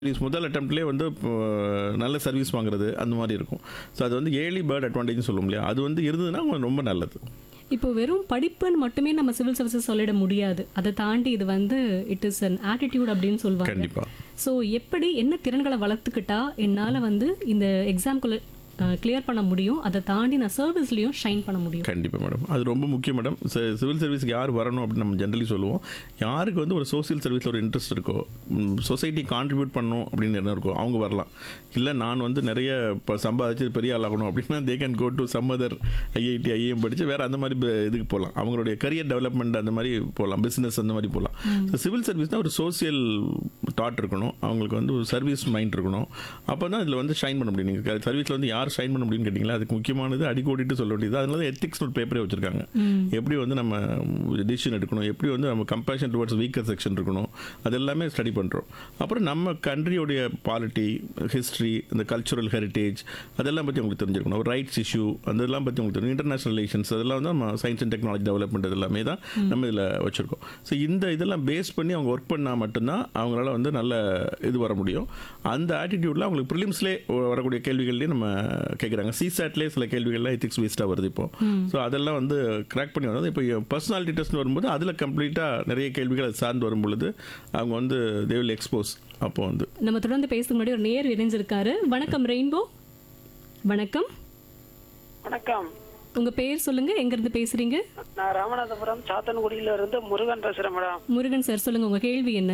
Service முதல் அட்டம்ப்ட்லேயே வந்து இப்போ, நல்ல சர்வீஸ் வாங்குறது அந்த மாதிரி இருக்கும் ஸோ அது வந்து ஏர்லி பேர்ட் அட்வான்டேஜ் சொல்லும் இல்லையா அது வந்து இருந்ததுன்னா கொஞ்சம் ரொம்ப நல்லது இப்போ வெறும் படிப்புன்னு மட்டுமே நம்ம சிவில் சர்வீசஸ் சொல்லிட முடியாது அதை தாண்டி இது வந்து இட் இஸ் அன் ஆட்டிடியூட் அப்படின்னு சொல்லுவாங்க கண்டிப்பாக ஸோ எப்படி என்ன திறன்களை வளர்த்துக்கிட்டா என்னால் வந்து இந்த எக்ஸாம்குள்ள கிளியர் பண்ண முடியும் அதை தாண்டி நான் சர்வீஸ்லையும் ஷைன் பண்ண முடியும் கண்டிப்பாக மேடம் அது ரொம்ப முக்கியம் மேடம் சிவில் சர்வீஸ்க்கு யார் வரணும் அப்படின்னு நம்ம ஜென்ரலி சொல்லுவோம் யாருக்கு வந்து ஒரு சோசியல் சர்வீஸில் ஒரு இன்ட்ரெஸ்ட் இருக்கோ சொசைட்டி கான்ட்ரிபியூட் பண்ணணும் அப்படின்னு என்ன இருக்கோ அவங்க வரலாம் இல்லை நான் வந்து நிறைய இப்போ சம்பாதிச்சு பெரிய ஆளாகணும் அப்படின்னா they can go to some other IIT IAM படித்து வேறு அந்த மாதிரி ப- இதுக்கு போகலாம் அவங்களுடைய கரியர் டெவலப்மெண்ட் அந்த மாதிரி போகலாம் பிஸ்னஸ் அந்த மாதிரி போகலாம் ஸோ சிவில் சர்வீஸ்னால் ஒரு சோசியல் தாட் இருக்கணும் அவங்களுக்கு வந்து ஒரு சர்வீஸ் மைண்ட் இருக்கணும் அப்போ தான் இதில் வந்து ஷைன் பண்ண முடியும் நீங்கள் சர்வீஸில் வந்து யார் ஷைன் பண்ண முடியும்னு கேட்டிங்களா அதுக்கு முக்கியமானது அடிக்கோடிட்டு சொல்ல வேண்டியது அதனால தான் எத்திக்ஸ் ஒரு பேப்பரே வச்சுருக்காங்க எப்படி வந்து நம்ம டிசிஷன் எடுக்கணும் எப்படி வந்து நம்ம கம்பேஷன் டுவர்ட்ஸ் வீக்கர் செக்ஷன் இருக்கணும் அது எல்லாமே ஸ்டடி பண்ணுறோம் அப்புறம் நம்ம கண்ட்ரியோடைய பாலிட்டி ஹிஸ்ட்ரி இந்த கல்ச்சுரல் ஹெரிட்டேஜ் அதெல்லாம் பற்றி உங்களுக்கு தெரிஞ்சிருக்கணும் ரைட்ஸ் இஷ்யூ அதெல்லாம் பற்றி உங்களுக்கு தெரியும் இன்டர்நேஷனல் ரிலேஷன்ஸ் அதெல்லாம் வந்து நம்ம சயின்ஸ் அண்ட் டெக்னாலஜி டெவலப்மெண்ட் இது எல்லாமே தான் நம்ம இதில் வச்சுருக்கோம் ஸோ இந்த இதெல்லாம் பேஸ் பண்ணி அவங்க ஒர்க் பண்ணால் மட்டும்தான் அவங்களால வந்து நல்ல இது வர முடியும் அந்த ஆட்டிடியூடில் அவங்களுக்கு ப்ரிலிம்ஸ்லேயே வரக்கூடிய கேள்விகள்லேயே நம்ம கேட்குறாங்க சிசாட்லேயே சில கேள்விகள்லாம் எத்திக்ஸ் வேஸ்ட்டாக வருது இப்போ ஸோ அதெல்லாம் வந்து கிராக் பண்ணி வந்தது இப்போ பர்சனாலிட்டி டெஸ்ட் வரும்போது அதில் கம்ப்ளீட்டாக நிறைய கேள்விகள் அது சார்ந்து வரும் பொழுது அவங்க வந்து தே வில் எக்ஸ்போஸ் அப்போ வந்து நம்ம தொடர்ந்து பேசுறதுக்கு முன்னாடி ஒரு நேர் இணைஞ்சிருக்காரு வணக்கம் ரெயின்போ வணக்கம் வணக்கம் உங்க பேர் சொல்லுங்க எங்க இருந்து பேசுறீங்க நான் ராமநாதபுரம் சாத்தன்குடியில இருந்து முருகன் பேசுறேன் மேடம் முருகன் சார் சொல்லுங்க உங்க கேள்வி என்ன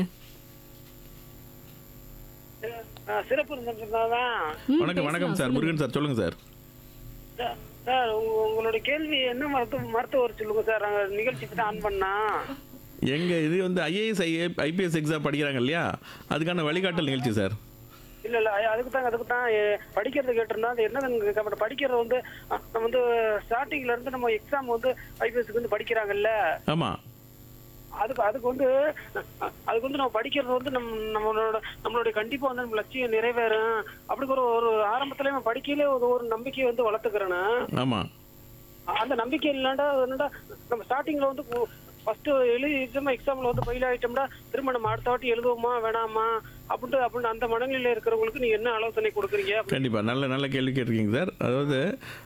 நான் சிறப்பு இருந்திருந்தாதான் ம், வணக்கம் வணக்கம் பேசலாம், சார் சொல்லுங்க. முருகன் சார் சொல்லுங்கள் சார் சார் உங்க- உங்களுடைய கேள்வி என்ன மருத்துவ மருத்துவர் சொல்லுங்க சார் நாங்க நிகழ்ச்சி தான் ஆன் பண்ணா எங்க இது வந்து ஐஏஎஸ் ஐபிஎஸ் எக்ஸாம் படிக்கிறாங்க இல்லையா அதுக்கான வழிகாட்டல் நிகழ்ச்சி சார் இல்ல இல்ல அதுக்கு தான் அதுக்கு தான் படிக்கிறது கேட்டிருந்தா அது என்னது படிக்கிறது வந்து அஹ், நம்ம வந்து ஸ்டார்டிங்ல இருந்து நம்ம எக்ஸாம் வந்து ஐபிஎஸ்க்கு வந்து படிக்கிறாங்கல்ல ஆமாம் அதுக்கு அதுக்கு வந்து அஹ், அதுக்கு வந்து நம்ம படிக்கிறது வந்து நம் நம்மளோட நம்மளுடைய கண்டிப்பா வந்து நம்ம லட்சியம் நிறைவேறும் அப்படி ஒரு ஒரு ஆரம்பத்துல நம்ம படிக்கையிலே ஒரு ஒரு நம்பிக்கையை வந்து வளர்த்துக்கிறேன்னு ஆமாம் அந்த நம்பிக்கை இல்லாண்டா என்னடா நம்ம ஸ்டார்டிங்ல வந்து ஃபர்ஸ்ட் எழுதி எக்ஸாம் எக்ஸாம்ல வந்து ஃபெயில் ஆயிட்டோம்னா திரும்ப நம்ம அடுத்த வாட்டி எழுதுவோமா வேணாமா அப்படின்ட்டு அப்படின்னு அந்த மனநிலையில இருக்கிறவங்களுக்கு நீங்க என்ன ஆலோசனை கொடுக்குறீங்க கண்டிப்பாக நல்ல நல்ல கேள்வி கேட்டிருக்கீங்க சார் அதாவது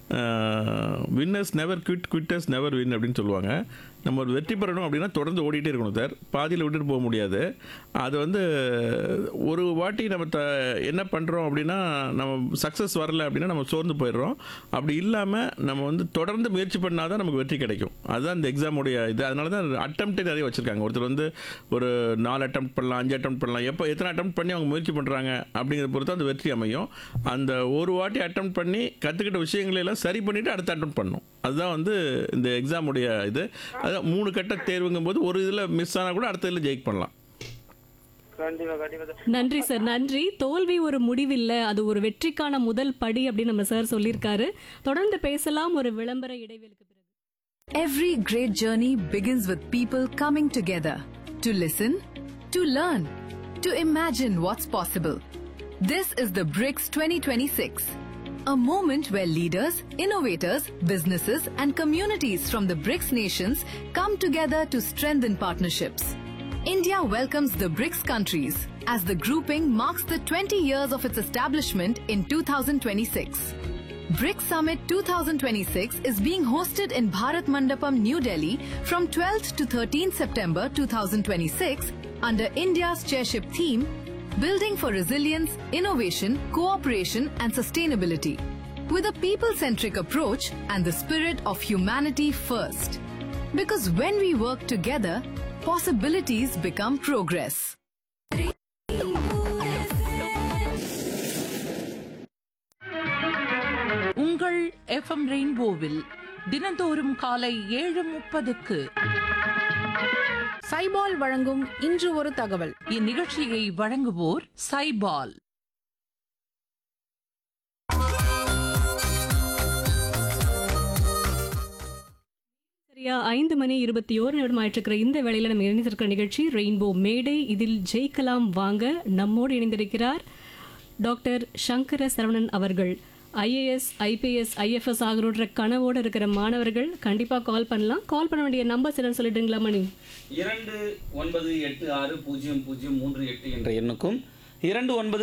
winners never quit quitters never win அப்படின்னு சொல்லுவாங்க நம்ம ஒரு வெற்றி பெறணும் அப்படின்னா தொடர்ந்து ஓடிட்டே இருக்கணும் சார் பாதியில் விட்டுட்டு போக முடியாது அது வந்து ஒரு வாட்டி நம்ம த என்ன பண்ணுறோம் அப்படின்னா நம்ம சக்ஸஸ் வரல அப்படின்னா நம்ம சோர்ந்து போயிடுறோம் அப்படி இல்லாமல் நம்ம வந்து தொடர்ந்து முயற்சி பண்ணால் தான் நமக்கு வெற்றி கிடைக்கும் அதுதான் இந்த எக்ஸாமுடைய இது அதனால தான் அட்டம்ப்டே நிறைய வச்சுருக்காங்க ஒருத்தர் வந்து ஒரு நாலு அட்டம் பண்ணலாம் அஞ்சு அட்டம் பண்ணலாம் எப்போ எத்தனை அட்டம் பண்ணி அவங்க முயற்சி பண்ணுறாங்க அப்படிங்கிறத பொறுத்து அந்த வெற்றி அமையும் அந்த ஒரு வாட்டி அட்டம் பண்ணி கற்றுக்கிட்ட விஷயங்களை எல்லாம் சரி பண்ணிவிட்டு அடுத்த அட்டம் பண்ணணும் அதுதான் வந்து இந்த எக்ஸாமுடைய இது அதான் மூணு கட்ட தேர்வுங்கும் போது ஒரு இதில் மிஸ் ஆனால் கூட அடுத்த இதில் ஜெயிக் பண்ணலாம் கண்டிப்பா கண்டிப்பா சார். நன்றி சார் நன்றி தோல்வி ஒரு முடிவில்லை அது ஒரு வெற்றிக்கான முதல் படி அப்படின்னு நம்ம சார் சொல்லியிருக்காரு தொடர்ந்து பேசலாம் ஒரு விளம்பர இடைவேளுக்கு பிறகு Every great journey begins with people coming together to listen, to learn, to imagine what's possible. This is the BRICS 2026, a moment where leaders, innovators, businesses, and communities from the BRICS nations come together to strengthen partnerships. India welcomes the BRICS countries as the grouping marks the 20 years of its establishment in 2026. BRICS Summit 2026 is being hosted in Bharat Mandapam, New Delhi from 12th to 13th September 2026 under India's chairship theme Building for Resilience, Innovation, Cooperation and Sustainability with a people-centric approach and the spirit of humanity first. Because when we work together, possibilities become progress. உங்கள் FM ரெயின்போவில் தினந்தோறும் காலை ஏழு முப்பதுக்கு சைபால் வழங்கும் இன்று ஒரு தகவல் இந்நிகழ்ச்சியை வழங்குவோர் சைபால் சரியா ஐந்து மணி இருபத்தி ஓரு நிமிடம் ஆயிட்டிருக்கிற இந்த வேளையில நம்ம இணைந்திருக்கிற நிகழ்ச்சி ரெயின்போ மேடை இதில் ஜெயிக்கலாம் வாங்க நம்மோடு இணைந்திருக்கிறார் டாக்டர் சங்கர சரவணன் அவர்கள் ஐஏஎஸ் ஐபிஎஸ் ஐஎஃப்எஸ் ஆகியோன்ற கனவோடு இருக்கிற மாணவர்கள் கண்டிப்பாக கால் பண்ணலாம் கால் பண்ண வேண்டிய நம்பர்ஸ் என்னன்னு சொல்லிட்டுங்களா மணி இரண்டு ஒன்பது எட்டு ஆறு பூஜ்ஜியம் பூஜ்ஜியம் மூன்று எட்டு என்ற எண்ணுக்கும் இரண்டு ஒன்பது